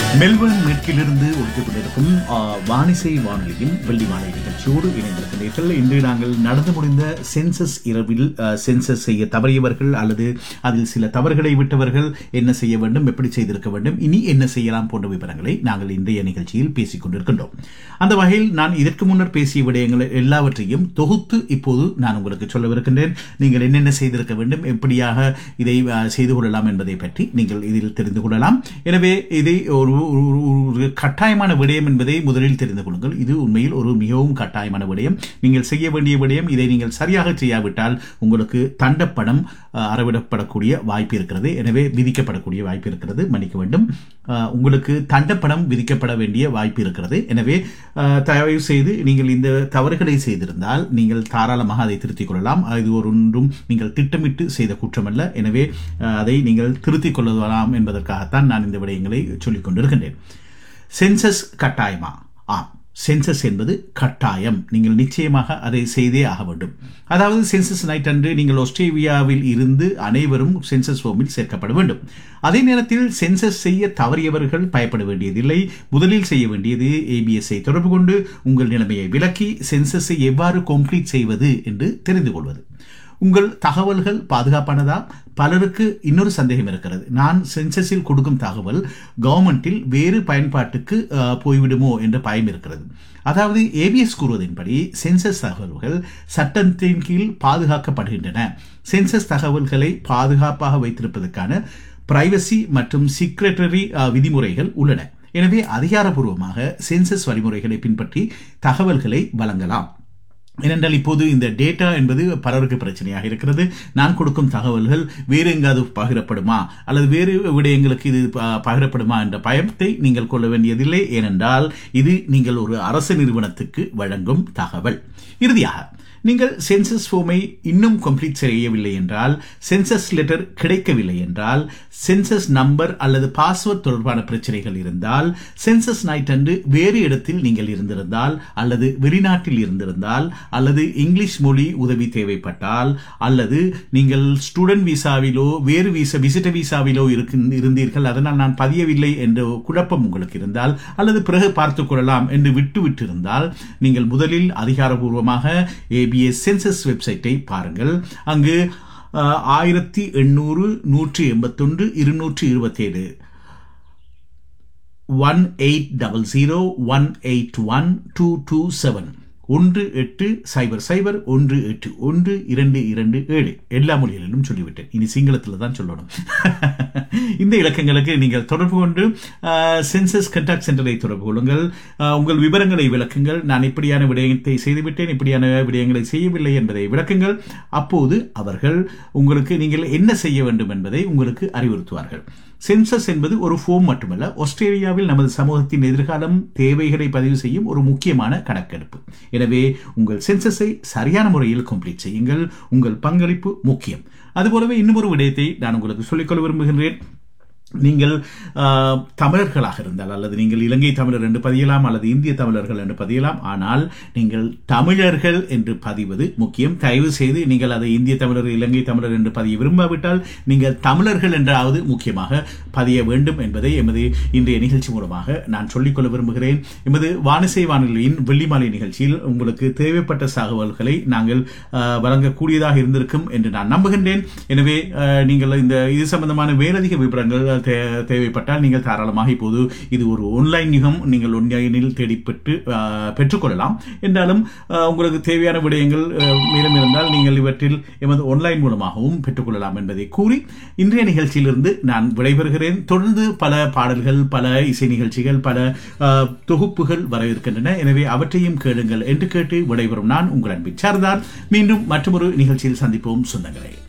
Melbourne மேற்கிலிருந்து ஒழித்துக் கொண்டிருக்கும் ஆ, வானிசை வானொலியின் வெள்ளி மாலை நிகழ்ச்சியோடு இணைந்திருக்கிறீர்கள் இன்று நாங்கள் நடந்து முடிந்த சென்சஸ் இரவில் ஆ, சென்சஸ் செய்ய தவறியவர்கள் அல்லது அதில் சில தவறுகளை விட்டவர்கள் என்ன செய்ய வேண்டும் எப்படி செய்திருக்க வேண்டும் இனி என்ன செய்யலாம் போன்ற விவரங்களை நாங்கள் இன்றைய நிகழ்ச்சியில் பேசிக் கொண்டிருக்கின்றோம் அந்த வகையில் நான் இதற்கு முன்னர் பேசிய விடயங்கள் எல்லாவற்றையும் தொகுத்து இப்போது நான் உங்களுக்கு சொல்லவிருக்கின்றேன் நீங்கள் என்னென்ன செய்திருக்க வேண்டும் எப்படியாக இதை ஆ, செய்து கொள்ளலாம் என்பதை பற்றி நீங்கள் இதில் தெரிந்து கொள்ளலாம் எனவே இதை ஒரு ஒரு- ஒரு கட்டாயமான விடயம் என்பதை முதலில் தெரிந்து கொள்ளுங்கள் இது உண்மையில் ஒரு மிகவும் கட்டாயமான விடயம் நீங்கள் செய்ய வேண்டிய விடயம் இதை நீங்கள் சரியாக செய்யாவிட்டால் உங்களுக்கு தண்டப்பணம் அஹ், அறவிடப்படக்கூடிய வாய்ப்பு இருக்கிறது எனவே விதிக்கப்படக்கூடிய வாய்ப்பு இருக்கிறது மன்னிக்க வேண்டும் அஹ், உங்களுக்கு தண்டப்பணம் விதிக்கப்பட வேண்டிய வாய்ப்பு இருக்கிறது எனவே அஹ், தயவு செய்து நீங்கள் இந்த தவறுகளை செய்திருந்தால் நீங்கள் தாராளமாக அதை திருத்திக் கொள்ளலாம் இது ஒரு ஒன்றும் நீங்கள் திட்டமிட்டு செய்த குற்றமல்ல எனவே அஹ், அதை நீங்கள் திருத்திக் கொள்ளலாம் என்பதற்காகத்தான் நான் இந்த விடயங்களை சொல்லிக் கொண்டிருக்கின்றேன் சென்சஸ் கட்டாயமா ஆம் சென்சஸ் என்பது கட்டாயம் நீங்கள் நிச்சயமாக அதை செய்தே ஆக வேண்டும் அதாவது சென்சஸ் நைட் அன்று நீங்கள் ஆஸ்திரேலியாவில் இருந்து அனைவரும் சென்சஸ் ஃபார்மில் சேர்க்கப்பட வேண்டும் அதே நேரத்தில் சென்சஸ் செய்ய தவறியவர்கள் பயப்பட வேண்டியதில்லை முதலில் செய்ய வேண்டியது ஏபிஎஸ்ஐ தொடர்பு கொண்டு உங்கள் நிலைமையை விளக்கி சென்சஸை எவ்வாறு கம்ப்ளீட் செய்வது என்று தெரிந்து கொள்வது உங்கள் தகவல்கள் பாதுகாப்பானதா பலருக்கு இன்னொரு சந்தேகம் இருக்கிறது நான் சென்சஸில் கொடுக்கும் தகவல் கவர்மெண்டில் வேறு பயன்பாட்டுக்கு அஹ், போய்விடுமோ என்ற பயம் இருக்கிறது அதாவது ஏபிஎஸ் கூறுவதன்படி சென்சஸ் தகவல்கள் சட்டத்தின் கீழ் பாதுகாக்கப்படுகின்றன சென்சஸ் தகவல்களை பாதுகாப்பாக வைத்திருப்பதற்கான பிரைவசி மற்றும் சீக்ரெட்டரி விதிமுறைகள் உள்ளன எனவே அதிகாரப்பூர்வமாக சென்சஸ் வழிமுறைகளை பின்பற்றி தகவல்களை வழங்கலாம் ஏனென்றால் இப்போது இந்த டேட்டா என்பது பலருக்கு பிரச்சனையாக இருக்கிறது நான் கொடுக்கும் தகவல்கள் வேறு எங்காவது பகிரப்படுமா அல்லது வேறு விடயங்களுக்கு இது ப- பகிரப்படுமா என்ற பயத்தை நீங்கள் கொள்ள வேண்டியதில்லை ஏனென்றால் இது நீங்கள் ஒரு அரசு நிறுவனத்துக்கு வழங்கும் தகவல் இறுதியாக நீங்கள் சென்சஸ் ஃபார்மை இன்னும் கம்ப்ளீட் செய்யவில்லை என்றால் சென்சஸ் லெட்டர் கிடைக்கவில்லை என்றால் சென்சஸ் நம்பர் அல்லது பாஸ்வேர்ட் தொடர்பான பிரச்சனைகள் இருந்தால் சென்சஸ் நைட் அன்று வேறு இடத்தில் நீங்கள் இருந்திருந்தால் அல்லது வெளிநாட்டில் இருந்திருந்தால் அல்லது இங்கிலீஷ் மொழி உதவி தேவைப்பட்டால் அல்லது நீங்கள் ஸ்டூடெண்ட் விசாவிலோ வேறு விசா விசிட்டர் விசாவிலோ இருக்கு இருந்தீர்கள் அதனால் நான் பதியவில்லை என்ற குழப்பம் உங்களுக்கு இருந்தால் அல்லது பிறகு பார்த்துக் கொள்ளலாம் என்று விட்டு விட்டிருந்தால் நீங்கள் முதலில் அதிகாரபூர்வமாக ஏபிஎஸ் சென்சஸ் வெப்சைட்டை பாருங்கள் அங்கு ஆயிரத்தி எண்ணூறு நூற்றி எண்பத்தொன்று இருநூற்றி இருபத்தேழு one eight double zero one eight one two two seven ஒன்று எட்டு சைபர் சைபர் ஒன்று எட்டு ஒன்று இரண்டு இரண்டு ஏழு எல்லா மொழிகளிலும் சொல்லிவிட்டேன் இனி சிங்களத்தில் தான் சொல்லணும் இந்த இலக்கங்களுக்கு நீங்கள் தொடர்பு கொண்டு சென்சஸ் கண்டாக்ட் சென்டரை தொடர்பு கொள்ளுங்கள் அஹ், உங்கள் விவரங்களை விளக்குங்கள் நான் இப்படியான விடயத்தை செய்துவிட்டேன் இப்படியான விடயங்களை செய்யவில்லை என்பதை விளக்குங்கள் அப்போது அவர்கள் உங்களுக்கு நீங்கள் என்ன செய்ய வேண்டும் என்பதை உங்களுக்கு அறிவுறுத்துவார்கள் சென்சஸ் என்பது ஒரு ஃபோம் மட்டுமல்ல ஆஸ்திரேலியாவில் நமது சமூகத்தின் எதிர்காலம் தேவைகளை பதிவு செய்யும் ஒரு முக்கியமான கணக்கெடுப்பு எனவே உங்கள் சென்சஸை சரியான முறையில் கம்ப்ளீட் செய்யுங்கள் உங்கள் பங்களிப்பு முக்கியம் அதுபோலவே இன்னும் ஒரு விடயத்தை நான் உங்களுக்கு சொல்லிக்கொள்ள விரும்புகின்றேன் நீங்கள் ஆஹ், தமிழர்களாக இருந்தால் அல்லது நீங்கள் இலங்கை தமிழர் என்று பதியலாம் அல்லது இந்திய தமிழர்கள் என்று பதியலாம் ஆனால் நீங்கள் தமிழர்கள் என்று பதிவது முக்கியம் தயவு செய்து நீங்கள் அதை இந்திய தமிழர் இலங்கை தமிழர் என்று பதிய விரும்பாவிட்டால் நீங்கள் தமிழர்கள் என்றாவது முக்கியமாக பதிய வேண்டும் என்பதை எமது இன்றைய நிகழ்ச்சி மூலமாக நான் சொல்லிக்கொள்ள விரும்புகிறேன் எமது வானிசை வானொலியின் வெள்ளிமாலை நிகழ்ச்சியில் உங்களுக்கு தேவைப்பட்ட தகவல்களை நாங்கள் ஆஹ், வழங்கக்கூடியதாக இருந்திருக்கும் என்று நான் நம்புகின்றேன் எனவே ஆஹ், நீங்கள் இந்த இது சம்பந்தமான மேலதிக விவரங்கள் தே- தேவைப்பட்டால் நீங்கள் தாராளமாக இப்போது இது ஒரு ஆன்லைன் யுகம் நீங்கள் ஆன்லைனில் தேடி பெற்று ஆஹ், பெற்றுக்கொள்ளலாம் என்றாலும் ஆஹ், உங்களுக்கு தேவையான விடயங்கள் ஆஹ், மீதம் இருந்தால் நீங்கள் இவற்றில் எமது ஆன்லைன் மூலமாகவும் பெற்றுக்கொள்ளலாம் என்பதை கூறி இன்றைய நிகழ்ச்சியிலிருந்து நான் விடைபெறுகிறேன் தொடர்ந்து பல பாடல்கள் பல இசை நிகழ்ச்சிகள் பல ஆஹ், தொகுப்புகள் வர இருக்கின்றன எனவே அவற்றையும் கேளுங்கள் என்று கேட்டு விடைபெறும் நான் உங்கள் அன்பின் சார்ந்தார் மீண்டும் மற்றொரு நிகழ்ச்சியில் சந்திப்போம் சொந்தங்களே